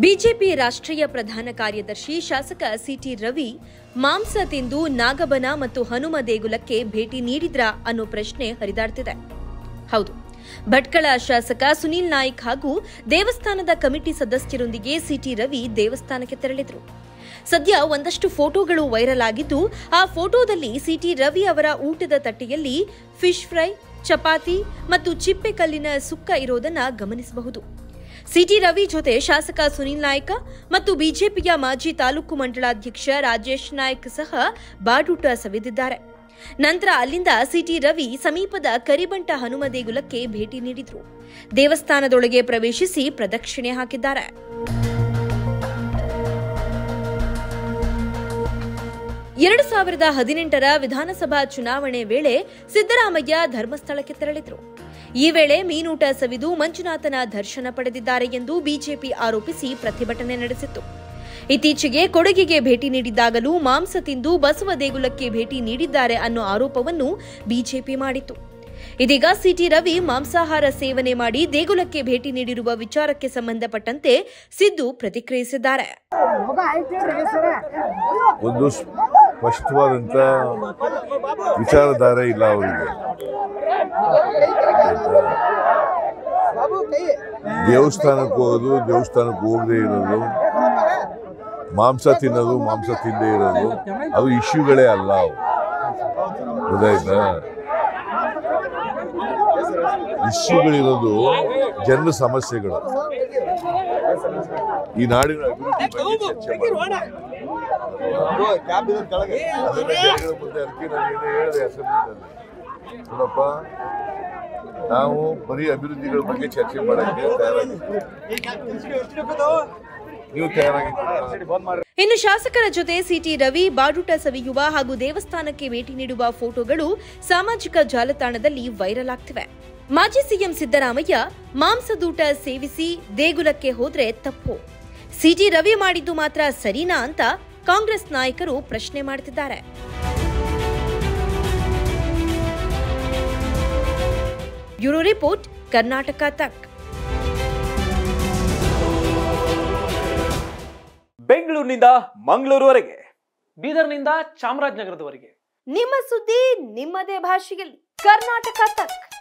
BJP ರಾಷ್ಟ್ರೀಯ ಪ್ರಧಾನ ಕಾರ್ಯದರ್ಶಿ ಶಾಸಕ ಸಿಟಿ ರವಿ ಮಾಂಸ ತಿಂದು ನಾಗಬನ ಮತ್ತು ಹನುಮ ದೇಗುಲಕ್ಕೆ ಭೇಟಿ ನೀಡಿದ್ರ ಅನ್ನೋ ಪ್ರಶ್ನೆ ಹರಿದಾಡ್ತಿದೆ ಹೌದು ಭಟ್ಕಳ ಶಾಸಕ ಸುನೀಲ್ ನಾಯ್ಕ್ ಹಾಗೂ ದೇವಸ್ಥಾನದ ಕಮಿಟಿ ಸದಸ್ಯರೊಂದಿಗೆ ಸಿಟಿ ರವಿ ದೇವಸ್ಥಾನಕ್ಕೆ ತೆರಳಿದ್ರು ಸದ್ಯ ಒಂದಷ್ಟು ಫೋಟೋಗಳು ವೈರಲ್ ಆಗಿದ್ದು ಆ ಫೋಟೋದಲ್ಲಿ ಸಿಟಿ ರವಿ ಅವರ ಊಟದ ತಟ್ಟೆಯಲ್ಲಿ ಫಿಶ್ ಫ್ರೈ ಚಪಾತಿ ಮತ್ತು ಚಿಪ್ಪೆ ಕಲ್ಲಿನ ಸುಕ್ಕ ಇರೋದನ್ನ ಗಮನಿಸಬಹುದು ಸಿಟಿ ರವಿ ಜೊತೆ ಶಾಸಕ ಸುನೀಲ್ ನಾಯ್ಕ ಮತ್ತು ಬಿಜೆಪಿಯ ಮಾಜಿ ತಾಲೂಕು ಮಂಡಳಾಧ್ಯಕ್ಷ ರಾಜೇಶ್ ನಾಯ್ಕ್ ಸಹ ಬಾಡೂಟ ಸವಿದಿದ್ದಾರೆ ನಂತರ ಅಲ್ಲಿಂದ ಸಿಟಿ ರವಿ ಸಮೀಪದ ಕರಿಬಂಟ ಹನುಮ ದೇಗುಲಕ್ಕೆ ಭೇಟಿ ನೀಡಿದ್ರು ದೇವಸ್ಥಾನದೊಳಗೆ ಪ್ರವೇಶಿಸಿ ಪ್ರದಕ್ಷಿಣೆ ಹಾಕಿದ್ದಾರೆ ಎರಡು ಸಾವಿರದ ಹದಿನೆಂಟರ ವಿಧಾನಸಭಾ ಚುನಾವಣೆ ವೇಳೆ ಸಿದ್ದರಾಮಯ್ಯ ಧರ್ಮಸ್ಥಳಕ್ಕೆ ತೆರಳಿದ್ರು ಈ ವೇಳೆ ಮೀನೂಟ ಸವಿದು ಮಂಜುನಾಥನ ದರ್ಶನ ಪಡೆದಿದ್ದಾರೆ ಎಂದು ಬಿಜೆಪಿ ಆರೋಪಿಸಿ ಪ್ರತಿಭಟನೆ ನಡೆಸಿತ್ತು ಇತ್ತೀಚೆಗೆ ಕೊಡಗಿಗೆ ಭೇಟಿ ನೀಡಿದ್ದಾಗಲೂ ಮಾಂಸ ತಿಂದು ಬಸವ ದೇಗುಲಕ್ಕೆ ಭೇಟಿ ನೀಡಿದ್ದಾರೆ ಅನ್ನೋ ಆರೋಪವನ್ನು ಬಿಜೆಪಿ ಮಾಡಿತ್ತು ಇದೀಗ ಸಿಟಿ ರವಿ ಮಾಂಸಾಹಾರ ಸೇವನೆ ಮಾಡಿ ದೇಗುಲಕ್ಕೆ ಭೇಟಿ ನೀಡಿರುವ ವಿಚಾರಕ್ಕೆ ಸಂಬಂಧಪಟ್ಟಂತೆ ಸಿದ್ದು ಪ್ರತಿಕ್ರಿಯಿಸಿದ್ದಾರೆ ಒಂದು ಸ್ಪಷ್ಟವಾದಂಥ ವಿಚಾರಧಾರೆ ಇಲ್ಲ ಅವರಿಗೆ ದೇವಸ್ಥಾನಕ್ಕೆ ಹೋಗೋದು ದೇವಸ್ಥಾನಕ್ಕೆ ಹೋಗದೆ ಇರೋದು ಮಾಂಸ ತಿನ್ನೋದು ಮಾಂಸ ತಿಂದೇ ಇರೋದು ಅದು ಇಶ್ಯೂಗಳೇ ಅಲ್ಲ ಅವು ಗೊತ್ತಾಯ್ತಾ ಇಶ್ಯೂಗಳಿರೋದು ಜನರ ಸಮಸ್ಯೆಗಳು ಈ ನಾಡಿನ ಅಭಿವೃದ್ಧಿ ಬಗ್ಗೆ ಚರ್ಚೆ ಮಾಡ್ಬೇಕು. ಅದನ್ನ ಜನಗಳ ಮುಂದೆ ಅದಕ್ಕೆ ನಾನು ಏನು ಹೇಳಿದೆ ಅಸೆಂಬ್ಲಿನಲ್ಲಿ ನೋಡಪ್ಪ ನಾವು ಬರೀ ಅಭಿವೃದ್ಧಿಗಳ ಬಗ್ಗೆ ಚರ್ಚೆ ಮಾಡಕ್ಕೆ ತಯಾರಾಗಿದ್ದೀವಿ ನೀವು ತಯಾರಾಗಿದ್ದೀರಾ ಇನ್ನು ಶಾಸಕರ ಜೊತೆ ಸಿಟಿ ರವಿ ಬಾಡೂಟ ಸವಿಯುವ ಹಾಗೂ ದೇವಸ್ಥಾನಕ್ಕೆ ಭೇಟಿ ನೀಡುವ ಫೋಟೋಗಳು ಸಾಮಾಜಿಕ ಜಾಲತಾಣದಲ್ಲಿ ವೈರಲ್ ಆಗ್ತಿವೆ ಮಾಜಿ ಸಿಎಂ ಸಿದ್ದರಾಮಯ್ಯ ಮಾಂಸದೂಟ ಸೇವಿಸಿ ದೇಗುಲಕ್ಕೆ ಹೋದ್ರೆ ತಪ್ಪು ಸಿಟಿ ರವಿ ಮಾಡಿದ್ದು ಮಾತ್ರ ಸರಿನಾ ಅಂತ ಕಾಂಗ್ರೆಸ್ ನಾಯಕರು ಪ್ರಶ್ನೆ ಮಾಡ್ತಿದ್ದಾರೆ ಬ್ಯೂರೋ ರಿಪೋರ್ಟ್ ಕರ್ನಾಟಕ ತಕ್ ಬೆಂಗಳೂರಿನಿಂದ ಮಂಗಳೂರುವರೆಗೆ ಬೀದರ್ನಿಂದ ಚಾಮರಾಜನಗರದವರೆಗೆ ನಿಮ್ಮ ಸುದ್ದಿ ನಿಮ್ಮದೇ ಭಾಷೆಯಲ್ಲಿ ಕರ್ನಾಟಕ ತಕ್